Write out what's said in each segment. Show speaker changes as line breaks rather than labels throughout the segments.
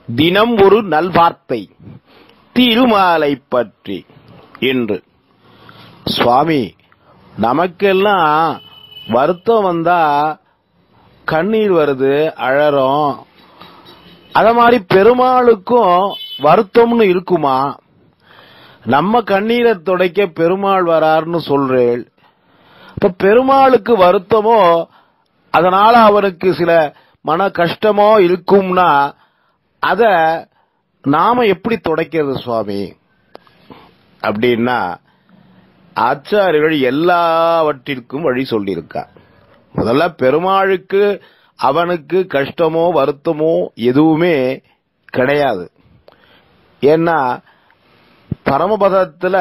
தினம் ஒரு நல்வார்த்தை திருமாலை பற்றி என்று சுவாமி நமக்கெல்லாம் வருத்தம் வந்தா கண்ணீர் வருது அழறோம் அத மாதிரி பெருமாளுக்கும் வருத்தம்னு இருக்குமா நம்ம கண்ணீரை துடைக்க பெருமாள் வராருன்னு சொல்றேன் இப்ப பெருமாளுக்கு வருத்தமோ அதனால அவனுக்கு சில மன கஷ்டமோ இருக்கும்னா அத நாம எப்படி துடைக்கிறது சுவாமி அப்படின்னா ஆச்சாரியர்கள் எல்லாவற்றிற்கும் வழி சொல்லியிருக்கா முதல்ல பெருமாளுக்கு அவனுக்கு கஷ்டமோ வருத்தமோ எதுவுமே கிடையாது ஏன்னா பரமபதத்துல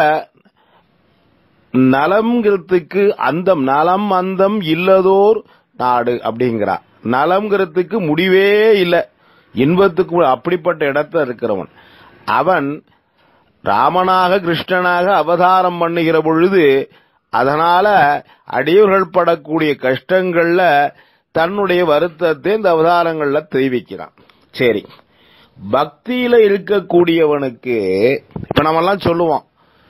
நலம்ங்கிறதுக்கு அந்தம் நலம் அந்தம் இல்லதோர் நாடு அப்படிங்கிறா நலம்ங்கிறதுக்கு முடிவே இல்லை இன்பத்துக்கு மு- அப்படிப்பட்ட இடத்துல இருக்கிறவன் அவன் ராமனாக கிருஷ்ணனாக அவதாரம் பண்ணுகிற பொழுது அதனால அடியவர்கள் படக்கூடிய கஷ்டங்கள்ல தன்னுடைய வருத்தத்தை இந்த அவதாரங்கள்ல தெரிவிக்கிறான் சரி பக்தியில இருக்கக்கூடியவனுக்கு இப்ப நம்ம எல்லாம் சொல்லுவோம்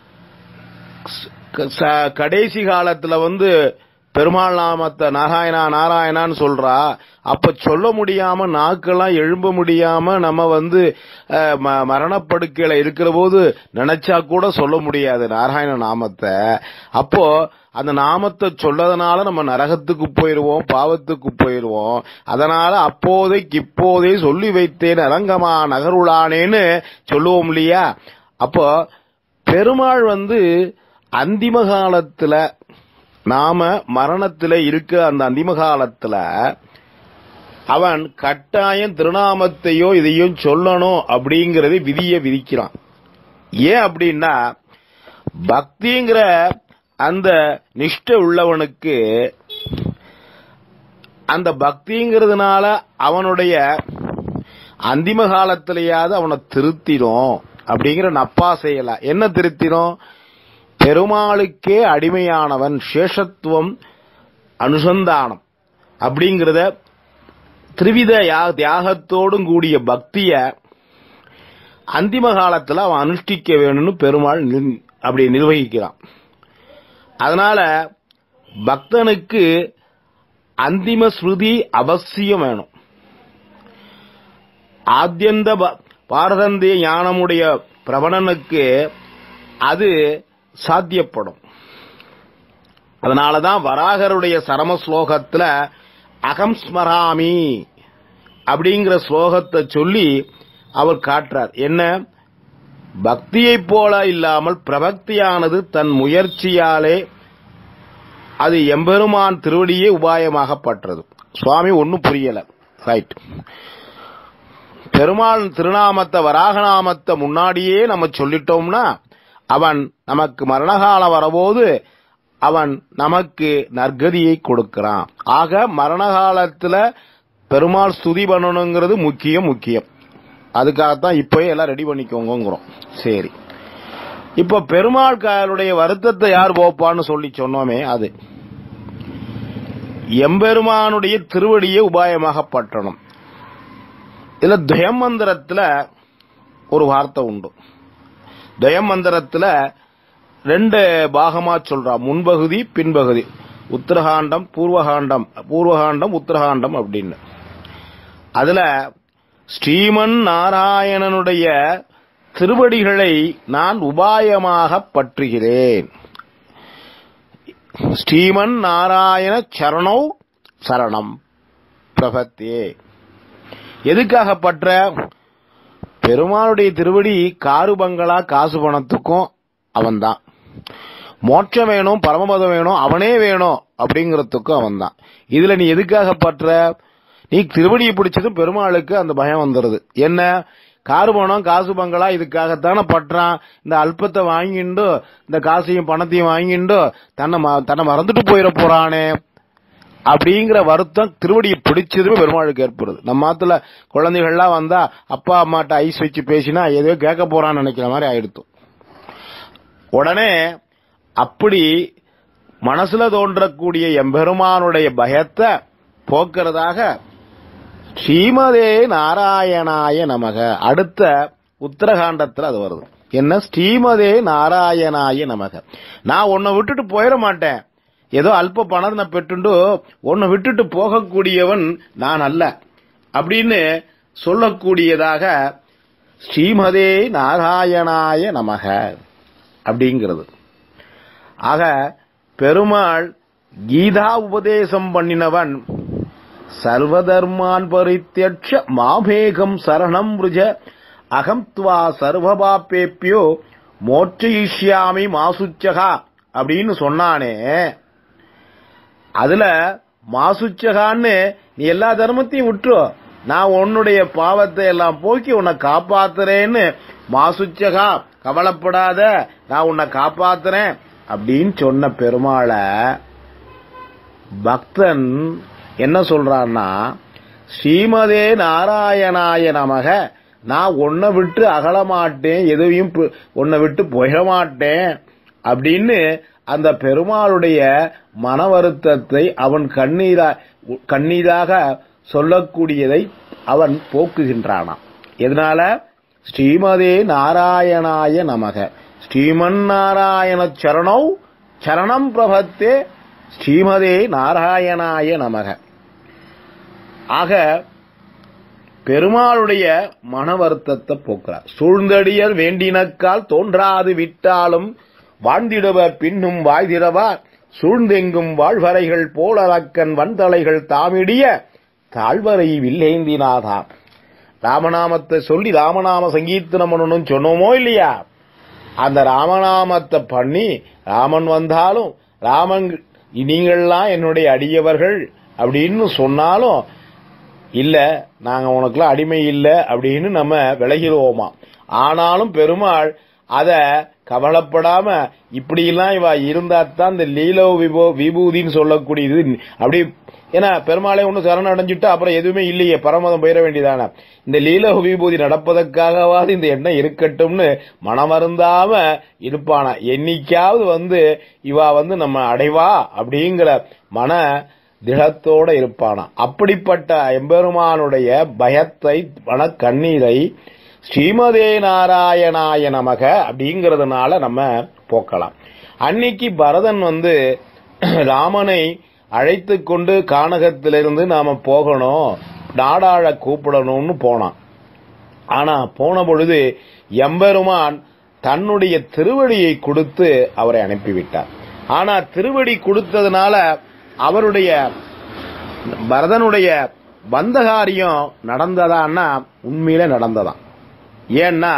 க- ச- கடைசி காலத்துல வந்து பெருமாள் நாமத்தை நாராயணா நாராயணான்னு சொல்றா அப்ப சொல்ல முடியாம நாக்கெல்லாம் எழும்ப முடியாம நம்ம வந்து அஹ், ம- மரணப்படுக்கையில இருக்கிற போது நினைச்சா கூட சொல்ல முடியாது நாராயண நாமத்தை அப்போ அந்த நாமத்தை சொல்லதனால நம்ம நரகத்துக்கு போயிருவோம் பாவத்துக்கு போயிருவோம் அதனால அப்போதைக்கு இப்போதே சொல்லி வைத்தேன் அரங்கமா நகருளானேன்னு சொல்லுவோம் இல்லையா அப்போ பெருமாள் வந்து அந்திம காலத்துல நாம மரணத்துல இருக்க அந்த அந்திம காலத்துல அவன் கட்டாயம் திருநாமத்தையோ இதையும் சொல்லணும் அப்படிங்கறது விதிய விதிக்கிறான் ஏன் அப்படின்னா பக்திங்கிற அந்த நிஷ்டை உள்ளவனுக்கு அந்த பக்திங்கிறதுனால அவனுடைய அந்திம காலத்திலேயாவது அவனை திருத்திடும் அப்படிங்கிற நப்பா செய்யலாம் என்ன திருத்திடும் பெருமாளுக்கே அடிமையானவன் சேஷத்துவம் அனுசந்தானம் அப்படிங்கிறத திரிவித யா- தியாகத்தோடும் கூடிய பக்திய அந்திம காலத்துல அவன் அனுஷ்டிக்க வேணும்னு பெருமாள் நிர்- அப்படி நிர்வகிக்கிறான் அதனால பக்தனுக்கு அந்திம ஸ்ருதி அவசியம் வேணும் ஆத்யந்த ப- பாரதந்திய ஞானமுடைய பிரபணனுக்கு அது சாத்தியப்படும் அதனாலதான் வராகருடைய சரம ஸ்லோகத்துல அகம் ஸ்மராமி அப்படிங்கிற ஸ்லோகத்தை சொல்லி அவர் காட்டுறார் என்ன பக்தியைப் போல இல்லாமல் பிரபக்தியானது தன் முயற்சியாலே அது எம்பெருமான் திருவடியே உபாயமாகப்பட்டது சுவாமி ஒன்னும் புரியல ரைட் பெருமாள் திருநாமத்தை வராகநாமத்தை முன்னாடியே நம்ம சொல்லிட்டோம்னா அவன் நமக்கு மரணகாலம் வரபோது அவன் நமக்கு நற்கதியை கொடுக்கிறான் ஆக மரண காலத்துல பெருமாள் ஸ்துதி பண்ணணுங்கிறது முக்கியம் முக்கியம் அதுக்காகத்தான் இப்பவே எல்லாம் ரெடி பண்ணிக்கோங்கிறோம் சரி இப்ப பெருமாள் காலுடைய வருத்தத்தை யார் போப்பான்னு சொல்லி சொன்னோமே அது எம்பெருமானுடைய திருவடியை உபாயமாக பற்றணும் இதுல துயமந்திரத்துல ஒரு வார்த்தை உண்டு துயமந்திரத்துல ரெண்டு பாகமா சொல்றா முன்பகுதி பின்பகுதி உத்தரகாண்டம் பூர்வகாண்டம் பூர்வகாண்டம் உத்தரகாண்டம் அப்படின்னு அதுல ஸ்ரீமன் நாராயணனுடைய திருவடிகளை நான் உபாயமாக பற்றுகிறேன் ஸ்ரீமன் நாராயண சரணோ சரணம் பிரபத்தே எதுக்காக பற்ற பெருமாளுடைய திருவடி காரு பங்களா காசு பணத்துக்கும் அவன்தான் மோட்சம் வேணும் பரமபதம் வேணும் அவனே வேணும் அப்படிங்கறதுக்கும் அவன்தான் இதுல நீ எதுக்காக பற்ற நீ திருவடியை பிடிச்சது பெருமாளுக்கு அந்த பயம் வந்துருது என்ன காரு பணம் காசு பங்களா இதுக்காகத்தானே பற்றான் இந்த அல்பத்தை வாங்கிண்டு இந்த காசையும் பணத்தையும் வாங்கிண்டு தன்னை ம- தன்னை மறந்துட்டு போயிட போறானே அப்படிங்கிற வருத்தம் திருவடியை பிடிச்சதுமே பெருமாளுக்கு ஏற்படுது நம்ம ஆத்துல குழந்தைகள்லாம் வந்தா அப்பா அம்மாட்ட ஐஸ் வச்சு பேசினா ஏதோ கேட்க போறான்னு நினைக்கிற மாதிரி ஆயிடுத்து உடனே அப்படி மனசுல தோன்றக்கூடிய எம்பெருமானுடைய பயத்தை போக்குறதாக ஸ்ரீமதே நாராயணாய நமக அடுத்த உத்தரகாண்டத்துல அது வருது என்ன ஸ்ரீமதே நாராயணாய நமக நான் உன்னை விட்டுட்டு போயிட மாட்டேன் ஏதோ அல்ப பணத்தை பெற்றுண்டு உன்னை விட்டுட்டு போகக்கூடியவன் நான் அல்ல அப்படின்னு சொல்லக்கூடியதாக ஸ்ரீமதே நாராயணாய நமக அப்படிங்கிறது ஆக பெருமாள் கீதா உபதேசம் பண்ணினவன் சர்வதர்மான் பரித்தியட்ச மாபேகம் சரணம் ருஜ அகம் துவா சர்வபாப்பேப்பியோ மோட்சயிஷ்யாமி மாசுச்சகா அப்படின்னு சொன்னானே அதுல மாசுச்சகான்னு நீ எல்லா தர்மத்தையும் விட்டுரு நான் உன்னுடைய பாவத்தை எல்லாம் போக்கி உன்னை காப்பாத்துறேன்னு மாசுச்சகா கவலைப்படாத நான் உன்னை காப்பாத்துறேன் அப்படின்னு சொன்ன பெருமாளை பக்தன் என்ன சொல்றான்னா ஸ்ரீமதே நாராயணாய நமக நான் உன்னை விட்டு அகல மாட்டேன் எதையும் பு- உன்னை விட்டு போயிட மாட்டேன் அப்படின்னு அந்த பெருமாளுடைய மன வருத்தத்தை அவன் கண்ணீரா கண்ணீராக சொல்லக்கூடியதை அவன் போக்குகின்றானாம் எதனால ஸ்ரீமதே நாராயணாய நமக ஸ்ரீமன் நாராயண சரணௌ சரணம் பிரபத்தே ஸ்ரீமதே நாராயணாய நமக ஆக பெருமாளுடைய மன வருத்தத்தை போக்குறார் சூழ்ந்தடியர் வேண்டினக்கால் தோன்றாது விட்டாலும் வாழ்ந்திடுவர் பின்னும் வாய்திரவார் சூழ்ந்தெங்கும் வாழ்வரைகள் போலரக்கன் வந்தலைகள் தாமிடிய தாழ்வரை வில்லேந்தினாதாம் ராமநாமத்தை சொல்லி ராமநாம சங்கீர்த்தனம் பண்ணணும்னு சொன்னோமோ இல்லையா அந்த ராமநாமத்தை பண்ணி ராமன் வந்தாலும் ராமன் நீங்கள்லாம் என்னுடைய அடியவர்கள் அப்படின்னு சொன்னாலும் இல்ல நாங்க உனக்குலாம் அடிமை இல்ல அப்படின்னு நம்ம விலகிடுவோமா ஆனாலும் பெருமாள் அத கவலைப்படாம இப்படியெல்லாம் இவ இருந்தா தான் இந்த லீலோ விபோ விபூதின்னு சொல்லக்கூடியது அப்படி ஏன்னா பெருமாளே ஒண்ணு சரணம் அடைஞ்சிட்டு அப்புறம் எதுவுமே இல்லையே பரமதம் போயிட வேண்டியதானே இந்த லீல விபூதி நடப்பதற்காகவாது இந்த எண்ணம் இருக்கட்டும்னு மனமருந்தாம இருப்பானா என்னைக்காவது வந்து இவா வந்து நம்ம அடைவா அப்படிங்கிற மன திடத்தோட இருப்பானா அப்படிப்பட்ட எம்பெருமானுடைய பயத்தை மன கண்ணீரை ஸ்ரீமதே நாராயணாய நமக அப்படிங்கறதுனால நம்ம போக்கலாம் அன்னைக்கு பரதன் வந்து ராமனை அழைத்து கொண்டு கானகத்திலிருந்து நாம போகணும் நாடாழ கூப்பிடணும்னு போனான் ஆனா போன பொழுது எம்பெருமான் தன்னுடைய திருவடியை கொடுத்து அவரை அனுப்பிவிட்டார் ஆனா திருவடி கொடுத்ததுனால அவருடைய பரதனுடைய வந்த காரியம் நடந்ததான்னா உண்மையில நடந்ததாம் ஏன்னா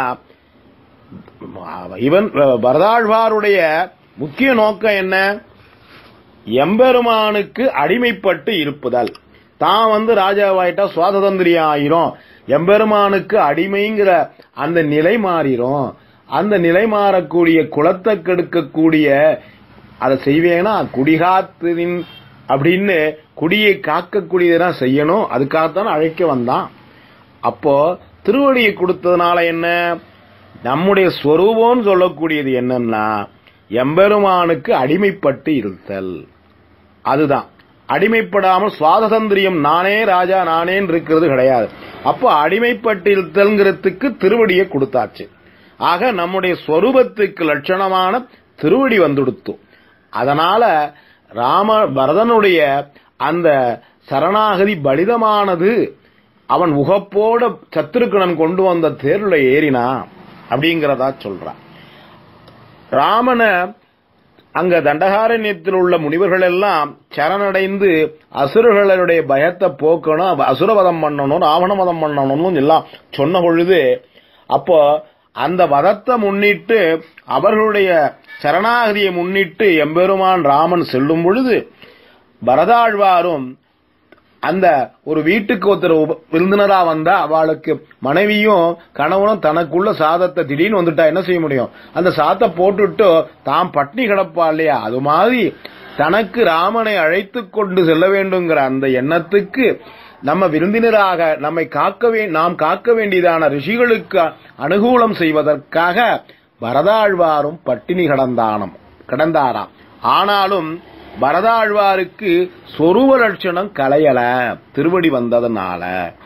இவன் பரதாழ்வாருடைய முக்கிய நோக்கம் என்ன எம்பெருமானுக்கு அடிமைப்பட்டு இருப்புதல் தான் வந்து ராஜாவாயிட்டா சுவாதந்திரியம் ஆயிரும் எம்பெருமானுக்கு அடிமைங்கிற அந்த நிலை மாறிரும் அந்த நிலை மாறக்கூடிய குலத்தை கெடுக்கக்கூடிய அதை செய்வேனா குடிகாத்தின் அப்படின்னு குடியை காக்கக்கூடியதான் செய்யணும் அதுக்காகத்தான் அழைக்க வந்தான் அப்போ திருவடியை கொடுத்ததுனால என்ன நம்முடைய ஸ்வரூபம்னு சொல்லக்கூடியது என்னன்னா எம்பெருமானுக்கு அடிமைப்பட்டு இருத்தல் அதுதான் அடிமைப்படாமல் சுவாதந்திரியம் நானே ராஜா நானேன்னு இருக்கிறது கிடையாது அப்போ அடிமைப்பட்டு இருத்தல்ங்கிறதுக்கு திருவடியை கொடுத்தாச்சு ஆக நம்முடைய ஸ்வரூபத்துக்கு லட்சணமான திருவடி வந்துடுத்தோம் அதனால ராம பரதனுடைய அந்த சரணாகதி பலிதமானது அவன் உகப்போட சத்துருக்கணன் கொண்டு வந்த தேர்ல ஏறினா அப்படிங்கிறதா சொல்றான் ராமனை அங்க தண்டகாரண்யத்தில் உள்ள முனிவர்கள் எல்லாம் சரணடைந்து அசுரர்களுடைய பயத்தை போக்கணும் அசுரவதம் பண்ணணும் ராவணவதம் பண்ணணும்னு எல்லாம் சொன்ன பொழுது அப்போ அந்த வதத்தை முன்னிட்டு அவர்களுடைய சரணாகதியை முன்னிட்டு எம்பெருமான் ராமன் செல்லும் பொழுது பரதாழ்வாரும் அந்த ஒரு வீட்டுக்கு ஒருத்தர் உப- விருந்தினரா வந்தா அவளுக்கு மனைவியும் கணவனும் தனக்குள்ள சாதத்தை திடீர்னு வந்துட்டா என்ன செய்ய முடியும் அந்த சாதத்தை போட்டுட்டு தாம் பட்னி கிடப்பா இல்லையா அது மாதிரி தனக்கு ராமனை அழைத்து கொண்டு செல்ல வேண்டுங்கிற அந்த எண்ணத்துக்கு நம்ம விருந்தினராக நம்மை காக்க வே நாம் காக்க வேண்டியதான ரிஷிகளுக்கு அனுகூலம் செய்வதற்காக பரதாழ்வாரும் பட்டினி கடந்தானம் கடந்தாராம் ஆனாலும் பரதாழ்வாருக்கு சொருவ லட்சணம் கலையல திருவடி வந்ததுனால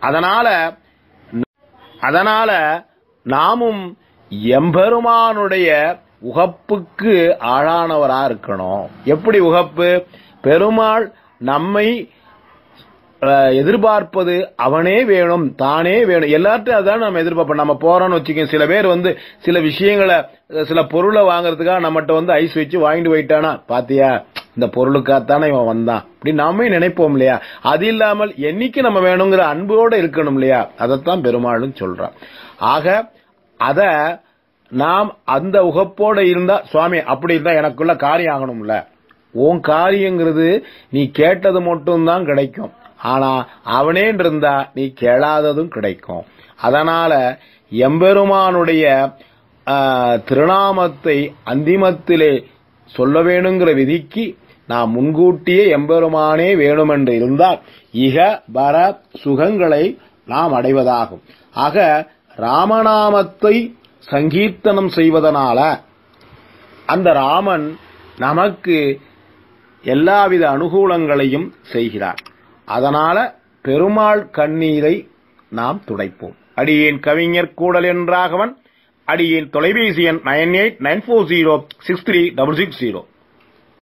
அதனால அதனால நாமும் எம்பெருமானுடைய உகப்புக்கு ஆளானவரா இருக்கணும் எப்படி உகப்பு பெருமாள் நம்மை அஹ், எதிர்பார்ப்பது அவனே வேணும் தானே வேணும் எல்லார்ட்டும் அதான் நம்ம எதிர்பார்ப்போம் நம்ம போறோம்னு வச்சுக்கோங்க சில பேர் வந்து சில விஷயங்களை அஹ், சில பொருளை வாங்குறதுக்காக நம்மகிட்ட வந்து ஐஸ் வச்சு வாங்கிட்டு போயிட்டானா பாத்தியா இந்த பொருளுக்காகத்தானே இவன் வந்தான் அப்படி நாமே நினைப்போம் இல்லையா அது இல்லாமல் என்னைக்கு நம்ம வேணுங்கிற அன்போட இருக்கணும் இல்லையா அதைத்தான் பெருமாளும் சொல்றான் ஆக அத நாம் அந்த உகப்போட இருந்தா சுவாமி அப்படி இருந்தா எனக்குள்ள காரியம் ஆகணும்ல உன் காரியங்கிறது நீ கேட்டது மட்டும்தான் கிடைக்கும் ஆனா அவனே இருந்தா நீ கேளாததும் கிடைக்கும் அதனால எம்பெருமானுடைய ஆ, திருநாமத்தை அந்திமத்திலே சொல்ல வேணுங்கிற விதிக்கு நாம் முன்கூட்டியே எம்பெருமானே வேணுமென்று இருந்தால் இக பர சுகங்களை நாம் அடைவதாகும் ஆக ராமநாமத்தை சங்கீர்த்தனம் செய்வதனால அந்த ராமன் நமக்கு எல்லாவித அனுகூலங்களையும் செய்கிறார் அதனால பெருமாள் கண்ணீரை நாம் துடைப்போம் அடியேன் கவிஞர் கூடல் என்றாகவன் அடியேன் தொலைபேசி எண் nine eight nine four zero six three double six zero